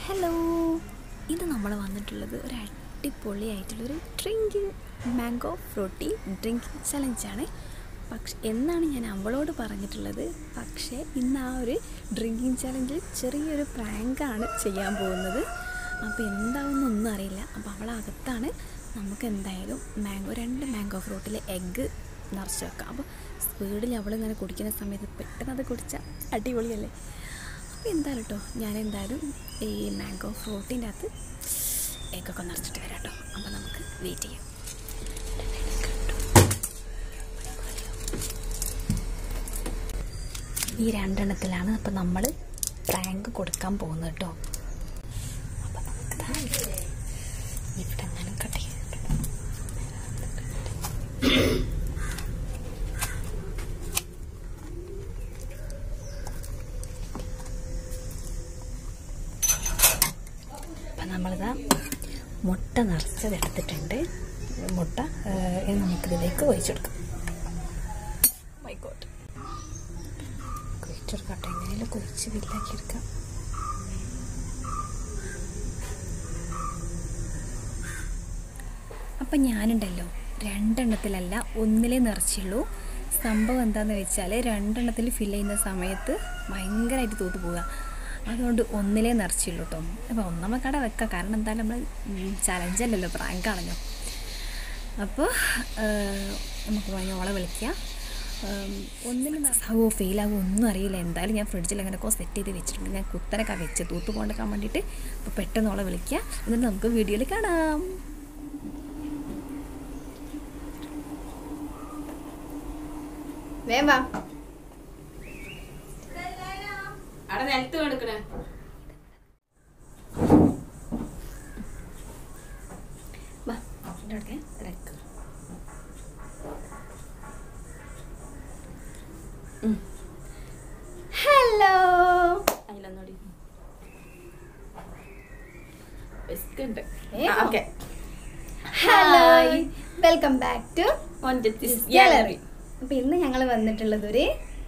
Hello ഇത് നമ്മൾ വന്നിട്ടുള്ളത് ഒരു അടിപൊളിയായിട്ടുള്ളൊരു ഡ്രിങ്കിങ് മാംഗോ ഫ്രൂട്ടി ഡ്രിങ്കിങ് ചലഞ്ചാണ് പക്ഷെ എന്നാണ് ഞാൻ അവളോട് പറഞ്ഞിട്ടുള്ളത് പക്ഷേ ഇന്ന് ആ ഒരു ഡ്രിങ്കിങ് ചലഞ്ചിൽ ചെറിയൊരു പ്രാങ്കാണ് ചെയ്യാൻ പോകുന്നത് അപ്പോൾ എന്താവുന്നൊന്നും അറിയില്ല അപ്പോൾ അവളകത്താണ് നമുക്ക് എന്തായാലും മാംഗോ രണ്ട് മാംഗോ ഫ്രൂട്ടിൽ എഗ്ഗ് നിറച്ച് വെക്കാം അപ്പോൾ സ്പീഡിൽ അവളിങ്ങനെ കുടിക്കുന്ന സമയത്ത് പെട്ടെന്ന് അത് കുടിച്ചാൽ അടിപൊളിയല്ലേ അപ്പോൾ എന്തായാലും കേട്ടോ ഞാൻ എന്തായാലും ഈ മാംഗോ ഫ്രൂട്ടിൻ്റെ അകത്ത് എഗ്ഗൊക്കെ നിറച്ചിട്ട് വരാം കേട്ടോ അപ്പോൾ നമുക്ക് വെയിറ്റ് ചെയ്യാം ഈ രണ്ടെണ്ണത്തിലാണ് അപ്പോൾ നമ്മൾ പ്രാങ്ക് കൊടുക്കാൻ പോകുന്നത് കേട്ടോ അപ്പോൾ നമുക്ക് ദാ ഇവിടെ എങ്ങാനും കട്ട് ചെയ്തിട്ട് അപ്പം നമ്മളിതാ മുട്ട നിറച്ചത് എടുത്തിട്ടുണ്ട് മുട്ട ഏഹ്, ഇത് നമുക്കിതിലേക്ക് ഒഴിച്ചെടുക്കാം മൈക്കോട്ട് കുഴിച്ചെടുക്കട്ടെ എങ്ങനെയും കുഴിച്ച് വില്ലാക്കി എടുക്കാം അപ്പം ഞാനുണ്ടല്ലോ രണ്ടെണ്ണത്തിലല്ല ഒന്നിലേ നിറച്ചുള്ളൂ സംഭവം എന്താണെന്ന് വെച്ചാൽ രണ്ടെണ്ണത്തിൽ ഫില്ല് ചെയ്യുന്ന സമയത്ത് ഭയങ്കരമായിട്ട് തൂത്ത് പോവുക അതുകൊണ്ട് ഒന്നിലേ നിറച്ചുള്ളൂ കേട്ടോ അപ്പോൾ ഒന്നാമത് കട വെക്കാം കാരണം എന്തായാലും നമ്മൾ ചലഞ്ചല്ലല്ലോ പ്രാങ്കാണല്ലോ അപ്പോൾ നമുക്ക് ഓളെ വിളിക്കാം ഒന്നിലും ആവോ ഫെയിലാവോ ഒന്നും അറിയില്ല എന്തായാലും ഞാൻ ഫ്രിഡ്ജിൽ അങ്ങനെയൊക്കെ സെറ്റ് ചെയ്ത് വെച്ചിട്ടുണ്ട് ഞാൻ കുത്തനൊക്കെ വെച്ച് തൂത്ത് കൊണ്ടുക്കാൻ വേണ്ടിയിട്ട് അപ്പോൾ പെട്ടെന്ന് ഓളെ വിളിക്കുക എന്നിട്ട് നമുക്ക് വീഡിയോയിൽ കാണാം വേം വാ അവിടെ നിലത്ത് കിടക്കണേ വാ എൻ്റെ അടുക്കെ ഇടയ്ക്ക് ഹലോ അതിലൊന്നുകൂടി ബിസ്ക് ഉണ്ട് ഏ, okay hello welcome back to മോഞ്ചത്തിസ് ഗാലറി അപ്പൊ ഇന്ന് ഞങ്ങൾ വന്നിട്ടുള്ളത് ഒരു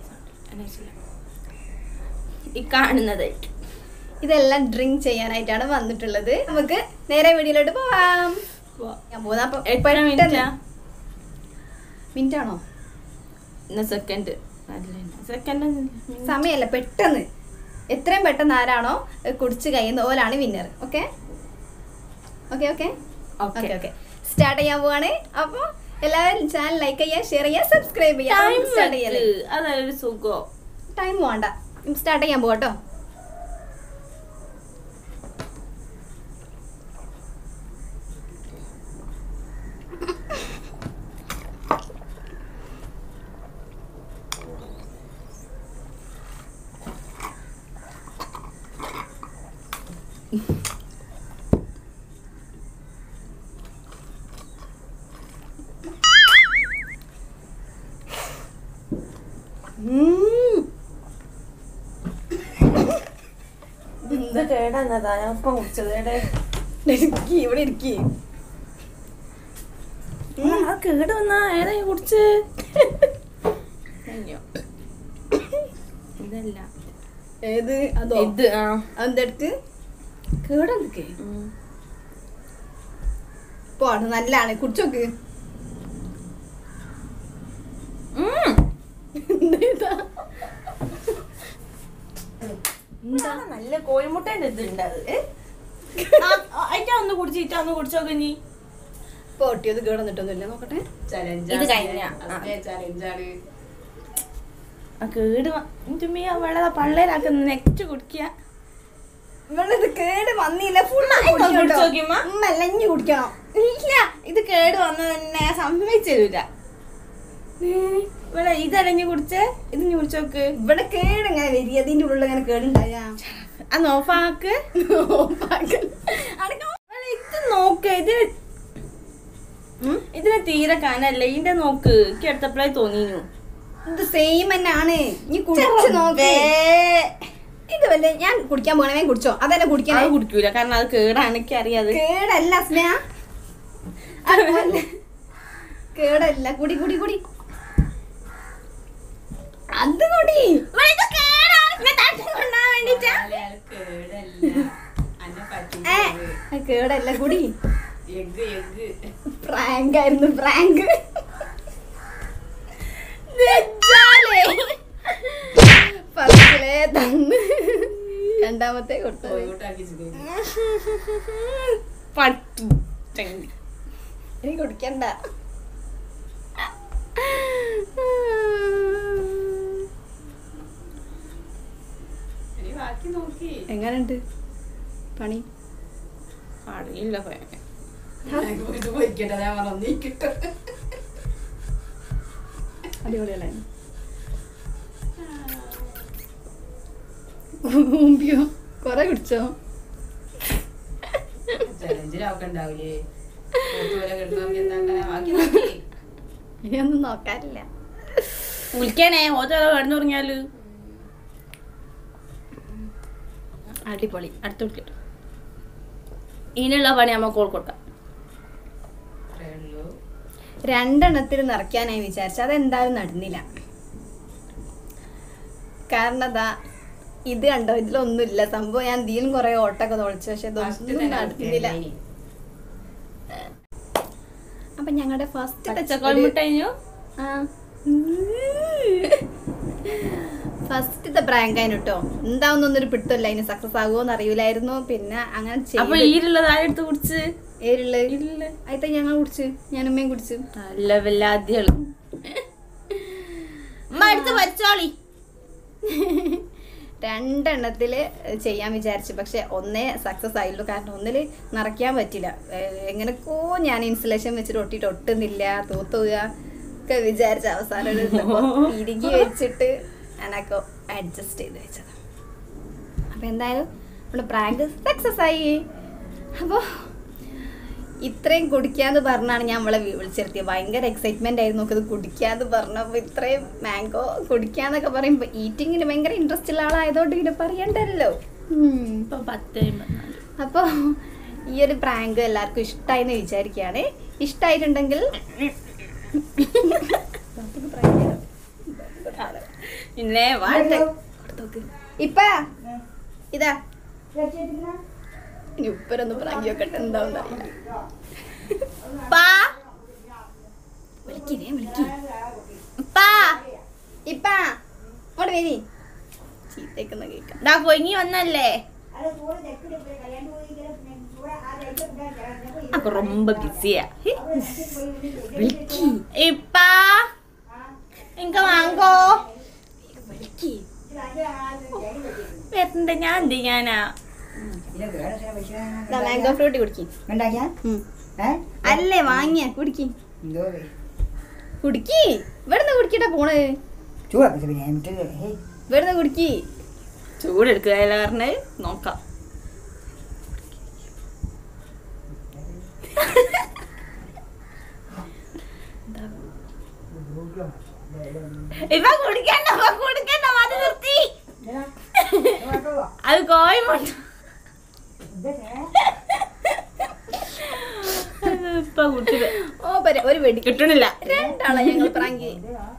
ഈ കാണുന്നതായിട്ട് ഇതെല്ലാം ഡ്രിങ്ക് ചെയ്യാനായിട്ടാണ് വന്നിട്ടുള്ളത് നമുക്ക് നേരെ വീഡിയോയിലോട്ട് പോവാം വാ. ഞാൻ പോകുന്ന അപ്പൊ എത്ര മിനിറ്റാ മിനിറ്റ് ആണോ ഇന്ന സെക്കൻഡ് സെക്കൻഡ് സമയമല്ല പെട്ടെന്ന് എത്രയും പെട്ടെന്ന് ആരാണോ ഏ, കുടിച്ച് കഴിയുന്ന ഓലാണ് winner okay okay okay okay okay okay start ചെയ്യാൻ പോവാണ് അപ്പോൾ എല്ലാവരും ചാനൽ ലൈക്ക് ചെയ്യുക ഷെയർ ചെയ്യുക സബ്സ്ക്രൈബ് ടൈം ചെയ്യുക സ്റ്റാർട്ട് ചെയ്യല്ലേ അതൊരു സുഖം ടൈം വേണ്ട സ്റ്റാർട്ട് ചെയ്യാൻ പോകട്ടോ ഇത് കേടാന്നതാ ഞാൻ ഇപ്പം കുടിച്ചത് എടേ ഇരിക്കി ഇവിടെ ഇരിക്കി ആ കേട് വന്നാ ഏതാ ഈ കുടിച്ച് അയ്യോ ഇതല്ല ഏത് അതോ ഇത് ആ അതെടുത്ത് കേടെന്തൊക്കെ ഉം. പോണ് നല്ലാണ് കുടിച്ചോക്ക് ഉം. എന്താ എന്താ നല്ല കോഴിമുട്ടേന്റെ ഇതുണ്ട് അത് അയിട്ടാ ഒന്ന് കുടിച്ച് ഇറ്റാ ഒന്ന് കുടിച്ചോക്കെ നീ പൊട്ടിയത് കേടന്നിട്ടൊന്നുമില്ല നോക്കട്ടെ ഇത് കഴിഞ്ഞ ആ കേട് തുമ്മി ആ വെള്ളം പള്ളയിലാക്കുന്ന നെക്സ്റ്റ് കുടിക്കുക ഇവിടെ ഇത് കേട് വന്നില്ല ഫുൾ കുടിച്ച് നോക്കിയമ്മ. മെല്ലഞ്ഞു കുടിക്കണം ഇല്ല ഇത് കേട് വന്ന തന്നെ സമ്മതിച്ചു തരൂല ഇവിടെ ഇതരഞ്ഞു കുടിച്ചേ ഇത് ഇനി കുടിച്ചോക്ക് ഇവിടെ കേട് എങ്ങനെ വരിക അതിന്റെ ഉള്ളിൽ ഇങ്ങനെ കേടുണ്ടായ ആ നോഫാക്ക് ഇത് നോക്ക് ഇതിന് ഇതിന് തീരെ കാനല്ല ഇതിന്റെ നോക്ക് എനിക്ക് എടുത്തപ്പോഴേ തോന്നിനു ഇത് സെയിം തന്നെയാണ് നീ കുടിച്ച് നോക്ക് ഇത് വല്ല ഞാൻ കുടിക്കാൻ പോകണേ കുടിച്ചോ അതന്നെ കുടിക്കണേ അത് കുടിക്കൂല കാരണം അത് കേടാണ് എനിക്ക് അറിയാതെ കേടല്ല സ്നേഹ അതുപോലെ കേടല്ല കുടി കുടി കുടി അത് കുടി ഇവിടെ ഇത് കേടാണ്. ഇങ്ങനെ തട്ടി കൊണ്ടുപോകാൻ വേണ്ടിട്ടാ? കേടല്ല കേടല്ല കൂടി എഗ് എഗ് പ്രാങ്ക് ആയിരുന്നു പ്രാങ്ക് ഫസ്റ്റിലെ തന്ന് രണ്ടാമത്തെ കൊടുത്തത് പട്ടി ഇനി കുടിക്കണ്ട ബാക്കി നോക്കി എങ്ങനുണ്ട് പണി അറിയില്ല ഇത് പൊരിക്കട്ടെ ഞാൻ പറഞ്ഞു നീ കിട്ടും അടിപൊളിയല്ലായിരുന്നു ഊമ്പിയോ കൊറേ കുടിച്ചോ ചലഞ്ചിലൊക്കെ ഉണ്ടാവില്ലേ പോലെ കിട്ടുന്ന എന്താ അങ്ങനെ ബാക്കി നോക്കി ഇനിയൊന്നും നോക്കാറില്ല വിളിക്കാനേ ഓരോ കിടന്നുറങ്ങിയാല് അടിപൊളി അടുത്ത വിളിക്കട്ടെ ഇനിയുള്ള പണി നമ്മ കോൾ കൊടുക്കാം അത്രേ ഉള്ളൂ രണ്ടെണ്ണത്തിൽ നിറയ്ക്കാനായി വിചാരിച്ചു അതെന്തായാലും നടന്നില്ല കാരണം അതാ ഇത് കണ്ടോ ഇതിലൊന്നുമില്ല സംഭവം ഞാൻ ഇതിലും കുറെ ഓട്ടൊക്കെ തുളച്ചു പക്ഷെ ഫസ്റ്റ് ഇതൊന്നും തന്നെ നടന്നില്ല ഇനി. അപ്പൊ ഞങ്ങളുടെ ഫസ്റ്റ് പച്ചക്കോൽമുട്ട കഴിഞ്ഞു ഫസ്റ്റത്തെ പ്രാങ്ക് ആയിരുന്നു കേട്ടോ എന്താവുന്നൊന്നൊരു പിടുത്തല്ല അതിന് സക്സസ് ആകുമോന്ന് അറിയില്ലായിരുന്നു പിന്നെ അങ്ങനെ അപ്പൊ ചെയ്ത് ഈരുള്ളത് ആരെടുത്ത് കുടിച്ച് ഏരുള്ള ഇല്ല അയത്ത ഞങ്ങൾ കുടിച്ചു ഞാനമ്മയും കുടിച്ചു നല്ല വല്ലാദ്യകള് അടുത്ത് വരച്ചോളി രണ്ടെണ്ണത്തില് ചെയ്യാൻ വിചാരിച്ചു പക്ഷെ ഒന്നേ സക്സസ് ആയുള്ളൂ കാരണം ഒന്നില് നിറയ്ക്കാൻ പറ്റില്ല ഏഹ് എങ്ങനെക്കോ ഞാൻ ഇൻസുലേഷൻ വെച്ചിട്ട് ഒട്ടിട്ട് ഒട്ടുന്നില്ല തൂത്തുക ഒക്കെ വിചാരിച്ച അവസാനം ഒരു തിരികെ വെച്ചിട്ട് ഞാനൊക്കെ അഡ്ജസ്റ്റ് ചെയ്ത് വെച്ചത് അപ്പൊ എന്തായാലും നമ്മുടെ പ്രാങ്ക് സക്സസ് ആയി അപ്പോൾ ഇത്രയും കുടിക്കാന്ന് പറഞ്ഞാണ് ഞാൻ അവളെ വി- വിളിച്ചിരുത്തിയത് ഭയങ്കര എക്സൈറ്റ്മെന്റ് ആയിരുന്നു നോക്കത് കുടിക്കാന്ന് പറഞ്ഞപ്പോൾ ഇത്രയും മാംഗോ കുടിക്കാന്നൊക്കെ പറയുമ്പോൾ ഈറ്റിങ്ങിന് ഭയങ്കര ഇൻട്രസ്റ്റ് ഉള്ള ആളായതുകൊണ്ട് പിന്നെ പറയണ്ടല്ലോ ഉം. ഇപ്പൊ പത്ത് എൺപത്തിനാല് അപ്പോൾ ഈ ഒരു പ്രാങ്ക് എല്ലാവർക്കും ഇഷ്ടമായി എന്ന് വിചാരിക്കുകയാണ് ഇഷ്ടമായിട്ടുണ്ടെങ്കിൽ പിന്നെ ഇപ്പ ഇതാ ഇനി ഉപ്പരൊന്ന് പ്രാങ്കി വെക്കട്ടെ എന്താവും അറിയില്ല പാ വിളിക്കില്ലേ വിളിക്കി പാ ഇപ്പ അങ്ങോട്ട് വരി ചീത്തേക്കുന്ന കേൾക്കാം ഡാ കൊങ്ങി വന്നല്ലേ അപ്പൊ ரொம்ப ബിസിയാ ഇപ്പാ ഇങ്ക വാങ്ങോ വിളിക്കി വരണ്ട ഞാൻ എന്ത് ചെയ്യാനാ മാംഗോ ഫ്രൂട്ടി കുടിക്കി ഉണ്ടാക്കിയാ ഏ അല്ലേ വാങ്ങിയ കുടിക്കി എന്തോ കുടിക്കി ഇവിടുന്ന് കുടിക്കട്ടെ പോണ് ചൂടൊക്കെ പിന്നെ എന്നിട്ട് ഹേയ് ഇവിടുന്ന് കുടിക്കി ചൂടെടുക്കുക പറഞ്ഞ് നോക്കാം ഇപ്പൊ കുടിക്കണ്ട ഇപ്പൊ കുടിക്കണ്ട മതി നിർത്തി അത് കോയമുണ്ട് ഇപ്പൊ കുട്ടിയത് ഓ പര ഒരു വെടി കിട്ടണില്ല രണ്ടാളെ ഞങ്ങൾ പ്രാങ്കി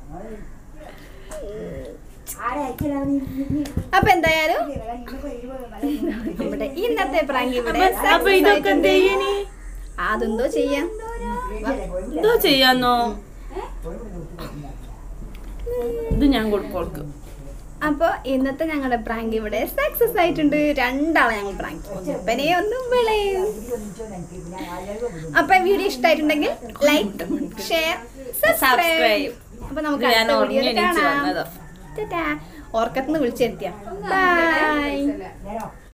അപ്പൊ എന്തായാലും നമ്മുടെ ഇന്നത്തെ പ്രാങ്കി ഇവിടെ അപ്പൊ- അപ്പൊ ഇതൊക്കെ എന്ത് ചെയ്യണി അതെന്തോ ചെയ്യാം എന്തോ ചെയ്യാന്നോ ഇത് ഞാൻ കൊടുക്കും അപ്പൊ ഇന്നത്തെ ഞങ്ങളുടെ പ്രാങ്ക് ഇവിടെ സക്സസ് ആയിട്ടുണ്ട് രണ്ടാളെ ഞങ്ങൾ പ്രാങ്ക് ഒന്നപ്പനെ ഒന്നും വിളയും അപ്പൊ വീഡിയോ ഇഷ്ടമായിട്ടുണ്ടെങ്കിൽ ലൈക്ക് ഷെയർ സബ്സ്ക്രൈബ് Subscribe. അപ്പൊ നമുക്ക് ഇത് ഞാൻ അടുത്ത ഉറങ്ങി വീഡിയോയിൽ എണീച്ച് കാണാം വന്നതാ. ടാറ്റാ. ഓർക്കത്തുനിന്ന് വിളിച്ചെത്തിയ ബൈ നേരോ